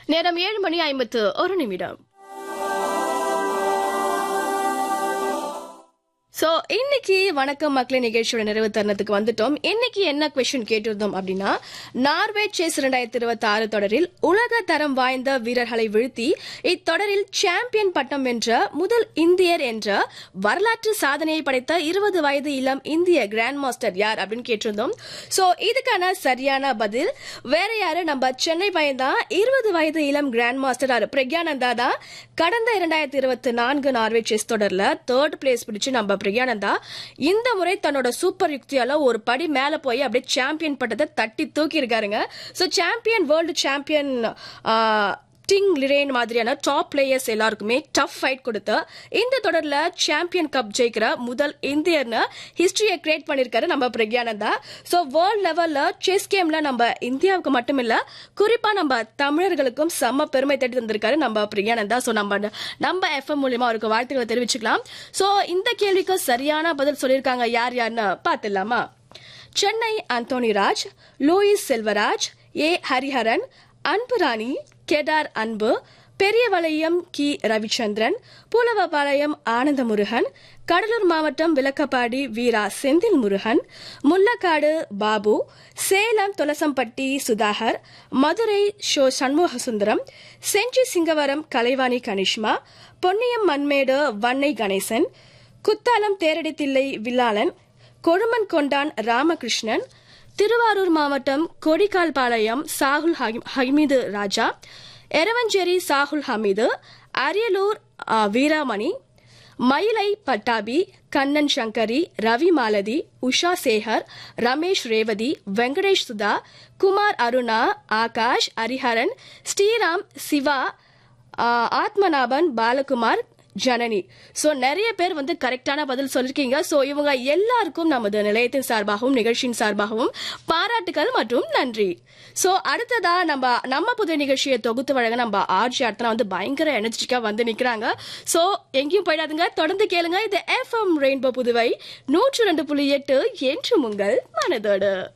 நேரம் ஏழு மணி ஐம்பத்து ஒரு நிமிடம் சோ இன்னைக்கு வணக்கம் மக்களே நிகழ்ச்சியோட நிறைவு தருணத்துக்கு வந்துட்டோம் இன்னைக்கு என்ன கொஸ்டின் கேட்டிருந்தோம் அப்படின்னா நார்வே செஸ் இரண்டாயிரத்தி இருபத்தி ஆறு தொடரில் உலக தரம் வாய்ந்த வீரர்களை வீழ்த்தி இத்தொடரில் சாம்பியன் பட்டம் வென்ற முதல் இந்தியர் என்ற வரலாற்று சாதனையை படைத்த இருபது வயது இளம் இந்திய கிராண்ட் மாஸ்டர் யார் அப்படின்னு கேட்டிருந்தோம் சோ இதுக்கான சரியான பதில் வேற யாரு நம்ம சென்னை பையன் தான் இருபது வயது இளம் கிராண்ட் மாஸ்டர் ஆர் பிரக்யானந்தா தான் கடந்த இரண்டாயிரத்தி இருபத்தி நான்கு நார்வே செஸ் தொடர்ல தேர்ட் பிளேஸ் பிடிச்சு நம்ம பிரக்யானந்தா இந்த முறை தன்னோட சூப்பர் யுக்தியால ஒரு படி மேல போய் அப்படியே சாம்பியன் பட்டத்தை தட்டி தூக்கி இருக்காருங்க so champion world champion Ding Liren மாதிரியான டாப் பிளேயர்ஸ் எல்லாருக்குமே டஃப் ஃபைட் கொடுத்த இந்த தொடர்ல சாம்பியன் கப் ஜெயிக்கிற முதல் இந்தியர்னு ஹிஸ்டரியை கிரியேட் பண்ணிருக்காரு நம்ம பிரக்யானந்தா ஸோ வேர்ல்ட் லெவல்ல செஸ் கேம்ல நம்ம இந்தியாவுக்கு மட்டும் இல்ல குறிப்பா நம்ம தமிழர்களுக்கும் செம்ம பெருமை தேடி தந்திருக்காரு நம்ம பிரக்யானந்தா ஸோ நம்ம நம்ம எஃப்எம் மூலியமா அவருக்கு வாழ்த்துக்களை தெரிவிச்சுக்கலாம் ஸோ இந்த கேள்விக்கு சரியான பதில் சொல்லியிருக்காங்க யார் யாருன்னு பார்த்துடலாமா சென்னை அந்தோனி ராஜ் லூயிஸ் செல்வராஜ் ஏ ஹரிஹரன் அன்புராணி கெடார் அன்பு பெரியவளையம் கி ரவிச்சந்திரன் பூலவபாளையம் ஆனந்த முருகன் கடலூர் மாவட்டம் விளக்கப்பாடி வீரா செந்தில் முருகன் முல்லக்காடு பாபு சேலம் துளசம்பட்டி சுதாகர் மதுரை ஷோ சண்முக சுந்தரம் செஞ்சி சிங்கவரம் கலைவாணி கனிஷ்மா பொன்னியம் மண்மேடு வன்னை கணேசன் குத்தாலம் தேரடித்தில்லை வில்லாளன் கொழுமன் கொண்டான் ராமகிருஷ்ணன் திருவாரூர் மாவட்டம் கொடிக்கால்பாளையம் சாகுல் ஹமீது ராஜா எரவஞ்சேரி Shahul Hameed Ariyalur ah, Veeramani Mylai Pattabi Kannan Sankari Ravi Malathi Usha Sekar Ramesh Revathi Venkatesh Sudha Kumar Aruna Akash Hariharan Sriram Siva ah, Athmanaban Balakumar Janani so நிறைய பேர் வந்து கரெக்டான பதில் சொல்லிருக்கீங்க சோ இவங்க எல்லாருக்கும் நமது நிலையத்தின் சார்பாகவும் நிகழ்ச்சியின் சார்பாகவும் பாராட்டுகள் மற்றும் நன்றி சோ அடுத்ததா நம்ம நம்ம புதிய நிகழ்ச்சியை தொகுத்து வழங்க நம்ம ஆர்ஜி அர்த்தனா வந்து பயங்கர எனர்ஜிட்டிக்கா வந்து நிக்கிறாங்க சோ எங்கேயும் போயிடாதுங்க தொடர்ந்து கேளுங்க இது எஃப்எம் ரெயின்போ புதுவை நூற்று ரெண்டு புள்ளி எட்டு என்று உங்கள் மனதோடு